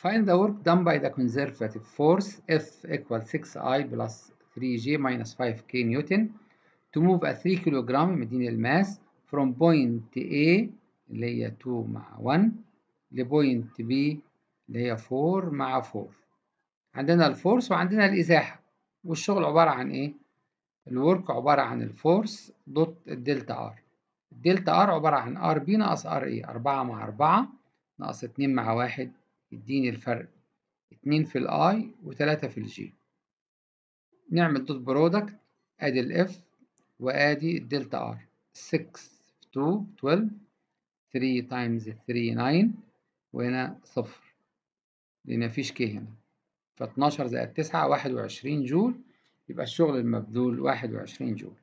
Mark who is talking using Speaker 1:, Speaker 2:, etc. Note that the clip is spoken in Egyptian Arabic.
Speaker 1: Find the work done by the conservative force F equals 6I plus 3J minus 5K Newton to move a 3 كيلوغرام مدينة الماس from point A اللي هي 2 مع 1 لبوينت B اللي هي 4 مع 4 عندنا الفورس وعندنا الإزاحة والشغل عبارة عن إيه؟ الورك عبارة عن الفورس دوت الدلتا ار الدلتا ار عبارة عن ار بي ناقص ار اي 4 مع 4 ناقص 2 مع 1 يديني الفرق 2 في الاي و3 في الجي نعمل دوت برودكت ادي الاف وادي الدلتا ار 6 في 2 12 3 تايمز 3 9 وهنا صفر لان مفيش كي هنا ف 12 زائد 9 21 جول يبقى الشغل المبذول 21 جول